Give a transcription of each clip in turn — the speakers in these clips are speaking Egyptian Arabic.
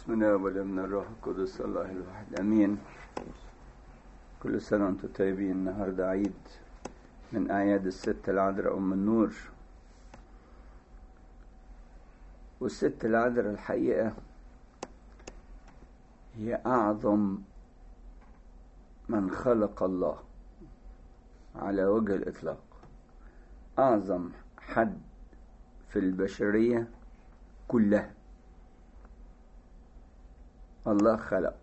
بسم الله والابن الروح القدس الله الواحد امين كل سنه وانتم طيبين النهارده عيد من اعياد الست العذراء ام النور والست العذراء الحقيقه هي اعظم من خلق الله على وجه الاطلاق اعظم حد في البشريه كلها الله خلق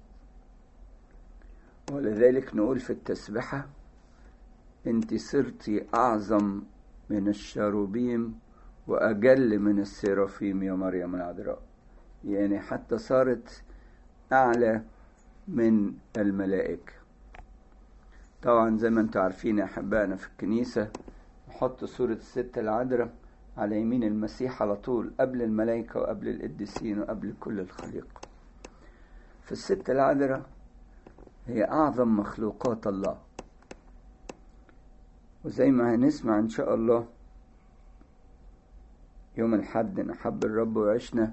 ولذلك نقول في التسبحة انت صرتي أعظم من الشاروبيم وأجل من السيرافيم يا مريم العذراء يعني حتى صارت أعلى من الملائكة طبعا زي ما انتم عارفين يا أحبائنا في الكنيسة نحط صورة الست العذراء على يمين المسيح على طول قبل الملائكة وقبل القديسين وقبل كل الخليقة فالست العذراء هي أعظم مخلوقات الله وزي ما هنسمع إن شاء الله يوم الحد نحب الرب وعشنا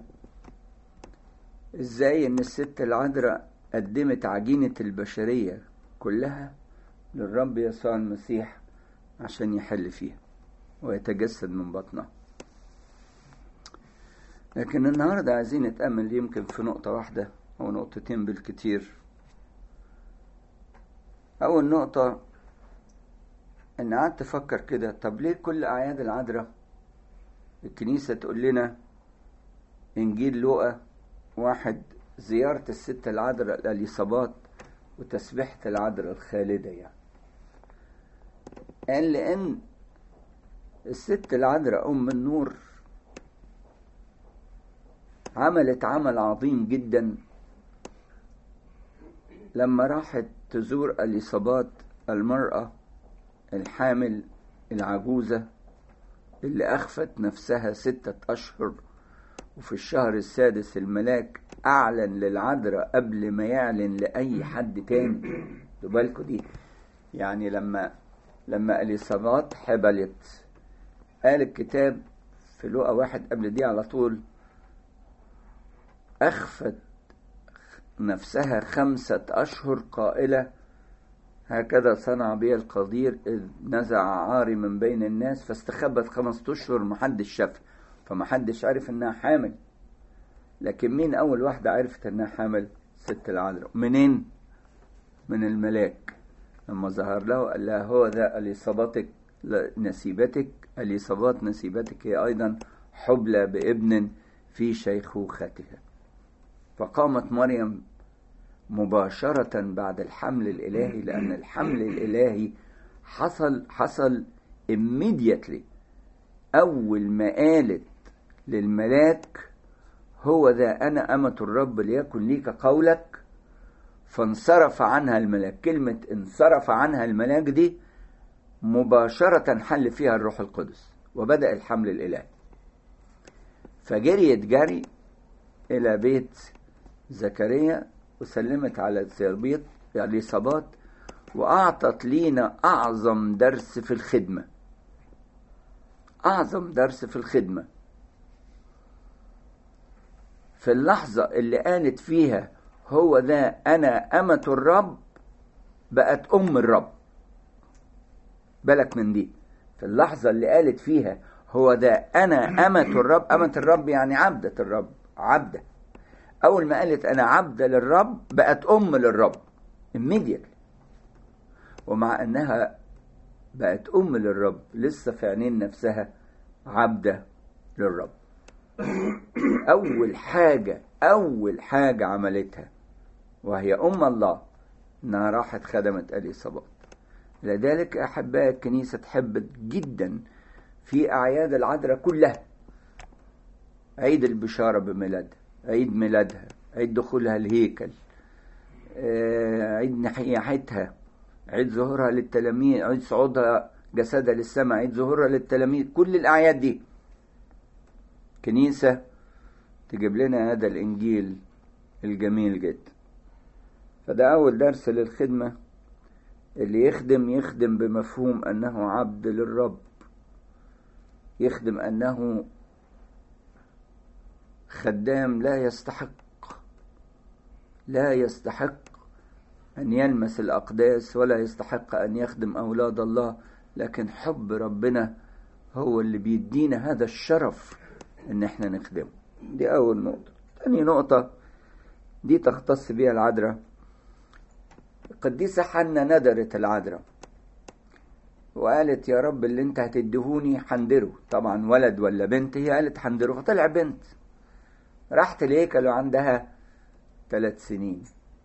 إزاي إن الست العذراء قدمت عجينة البشرية كلها للرب يسوع المسيح عشان يحل فيها ويتجسد من بطنها لكن النهاردة عايزين نتأمل يمكن في نقطة واحدة أو نقطتين بالكتير أول نقطة إن قعدت أفكر كده طب ليه كل أعياد العذراء الكنيسة تقول لنا إنجيل لوقا واحد زيارة الست العذراء الأليصابات وتسبيحة العذراء الخالدة يعني قال لأن الست العذراء أم النور عملت عمل عظيم جدا لما راحت تزور اليصابات المرأة الحامل العجوزة اللي أخفت نفسها ستة أشهر وفي الشهر السادس الملاك أعلن للعذراء قبل ما يعلن لأي حد تاني بالكوا دي يعني لما لما اليصابات حبلت قال الكتاب في لقا واحد قبل دي على طول أخفت نفسها خمسة أشهر قائلة هكذا صنع بي القدير إذ نزع عاري من بين الناس فاستخبت خمسة أشهر محدش شافها فمحدش عرف إنها حامل لكن مين أول واحدة عرفت إنها حامل ست العذراء منين من الملاك لما ظهر له قال لها هو ذا اليصابتك نسيبتك اليصابات نسيبتك هي أيضا حبلى بابن في شيخوختها فقامت مريم مباشرة بعد الحمل الإلهي لأن الحمل الإلهي حصل حصل immediately أول ما قالت للملاك هو ذا أنا أمة الرب ليكن ليك قولك فانصرف عنها الملاك كلمة انصرف عنها الملاك دي مباشرة حل فيها الروح القدس وبدأ الحمل الإلهي فجريت جري إلى بيت زكريا وسلمت على الزربيط اليصابات وأعطت لينا أعظم درس في الخدمة أعظم درس في الخدمة في اللحظة اللي قالت فيها هو ذا أنا أمة الرب بقت أم الرب بالك من دي في اللحظة اللي قالت فيها هو ده أنا أمة الرب أمة الرب يعني عبدة الرب عبدة أول ما قالت أنا عبدة للرب بقت أم للرب immediately ومع أنها بقت أم للرب لسه في عينين نفسها عبدة للرب أول حاجة أول حاجة عملتها وهي أم الله إنها راحت خدمت اليصابات لذلك أحباء الكنيسة تحب جدا في أعياد العذراء كلها عيد البشارة بميلادها عيد ميلادها عيد دخولها الهيكل عيد نحيحتها عيد ظهورها للتلاميذ عيد صعودها جسدها للسماء عيد ظهورها للتلاميذ كل الأعياد دي كنيسة تجيب لنا هذا الإنجيل الجميل جدا فده أول درس للخدمة اللي يخدم يخدم بمفهوم أنه عبد للرب يخدم أنه خدام لا يستحق لا يستحق أن يلمس الأقداس ولا يستحق أن يخدم أولاد الله لكن حب ربنا هو اللي بيدينا هذا الشرف إن احنا نخدمه دي أول نقطة تاني نقطة دي تختص بيها العذراء القديسة حنا ندرت العذراء وقالت يا رب اللي انت هتديهوني حندره طبعا ولد ولا بنت هي قالت حندره فطلع بنت راحت الهيكل وعندها ثلاث سنين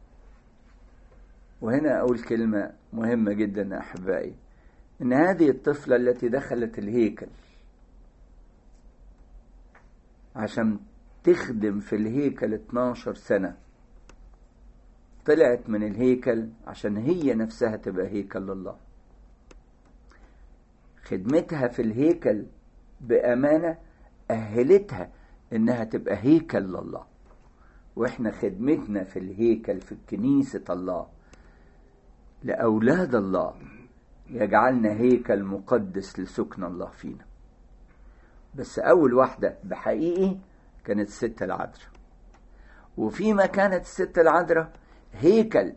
وهنا أقول كلمة مهمة جدا يا أحبائي إن هذه الطفلة التي دخلت الهيكل عشان تخدم في الهيكل 12 سنة طلعت من الهيكل عشان هي نفسها تبقى هيكل لله خدمتها في الهيكل بأمانة أهلتها إنها تبقى هيكل لله وإحنا خدمتنا في الهيكل في كنيسة الله لأولاد الله يجعلنا هيكل مقدس لسكن الله فينا بس أول واحدة بحقيقي كانت الست العذراء وفيما كانت الست العذراء هيكل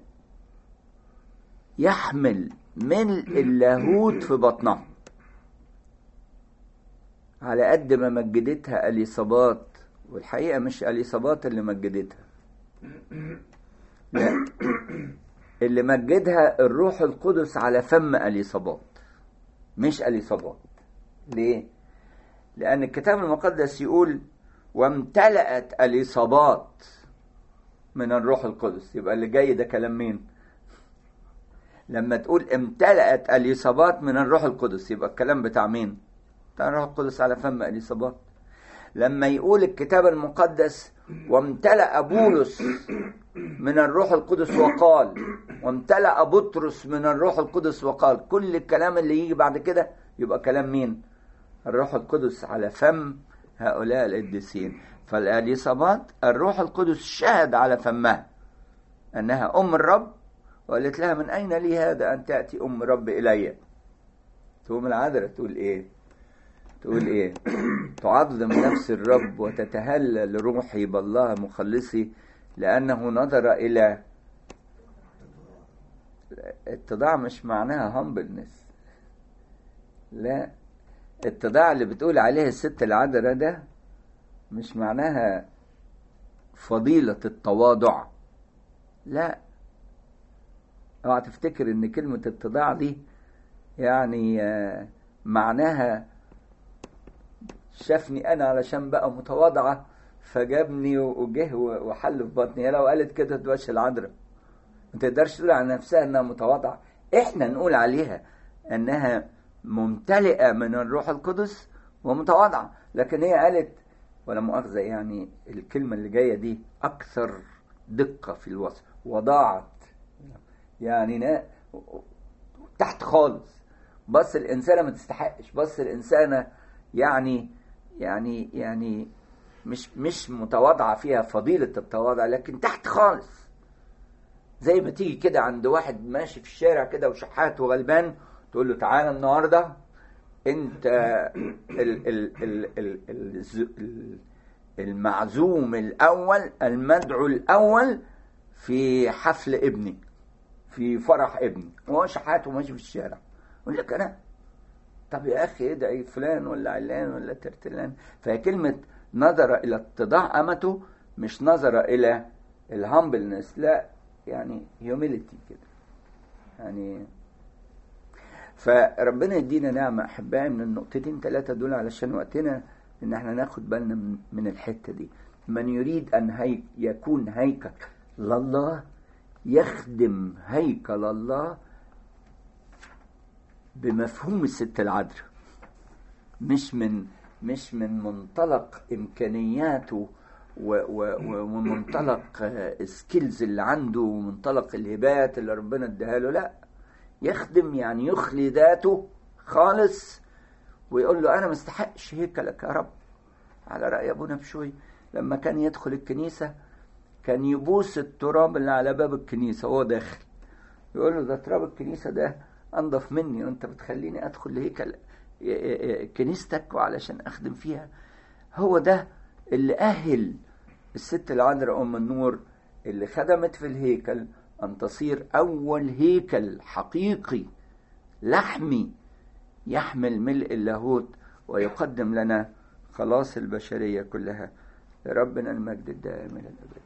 يحمل ملء اللاهوت في بطنها على قد ما مجدتها اليصابات والحقيقه مش اليصابات اللي مجدتها لا اللي مجدها الروح القدس على فم اليصابات مش اليصابات ليه لان الكتاب المقدس يقول وامتلأت اليصابات من الروح القدس يبقى اللي جاي ده كلام مين لما تقول امتلأت اليصابات من الروح القدس يبقى الكلام بتاع مين بتاع الروح القدس على فم اليصابات لما يقول الكتاب المقدس وامتلأ بولس من الروح القدس وقال وامتلأ بطرس من الروح القدس وقال كل الكلام اللي يجي بعد كده يبقى كلام مين الروح القدس على فم هؤلاء القديسين فالاليصابات الروح القدس شهد على فمها انها ام الرب وقالت لها من اين لي هذا ان تاتي ام الرب الي تقوم العذراء تقول ايه تقول ايه تعظم نفس الرب وتتهلل روحي بالله مخلصي لانه نظر الى اتضاع مش معناها همبلنس لا التضاع اللي بتقول عليه الست العذراء ده مش معناها فضيلة التواضع لا اوعى تفتكر ان كلمة التضاع دي يعني معناها شافني انا علشان بقى متواضعة فجابني وجه وحل في بطني لو قالت كده تبقاش العذراء ما تقدرش تقول عن نفسها انها متواضعة احنا نقول عليها انها ممتلئة من الروح القدس ومتواضعة لكن هي قالت ولا مؤاخذة يعني الكلمة اللي جاية دي أكثر دقة في الوصف وضاعت يعني نا تحت خالص بس الإنسانة ما تستحقش بس الإنسانة يعني يعني يعني مش مش متواضعة فيها فضيلة التواضع لكن تحت خالص زي ما تيجي كده عند واحد ماشي في الشارع كده وشحات وغلبان تقول له تعالى النهارده انت ال ال ال ال ال المعزوم الاول المدعو الاول في حفل ابني في فرح ابني وهو شحات وماشي في الشارع يقول لك انا طب يا اخي ادعي فلان ولا علان ولا ترتلان فهي كلمه نظر الى اتضاع امته مش نظر الى الهامبلنس لا يعني هيوميليتي كده يعني فربنا يدينا نعمة أحبائي من النقطتين ثلاثة دول علشان وقتنا إن احنا ناخد بالنا من, من الحتة دي من يريد أن هي يكون هيكل لله يخدم هيكل الله بمفهوم الست العذراء مش من مش من منطلق إمكانياته ومنطلق سكيلز اللي عنده ومنطلق الهبات اللي ربنا اداها له لا يخدم يعني يخلي ذاته خالص ويقول له انا ما استحقش هيكلك يا رب على راي ابونا بشوي لما كان يدخل الكنيسه كان يبوس التراب اللي على باب الكنيسه وهو داخل يقول له ده تراب الكنيسه ده انضف مني وانت بتخليني ادخل لهيكل كنيستك وعلشان اخدم فيها هو ده اللي اهل الست العذراء ام النور اللي خدمت في الهيكل أن تصير أول هيكل حقيقي لحمي يحمل ملء اللاهوت ويقدم لنا خلاص البشرية كلها لربنا المجد الدائم إلى الأبد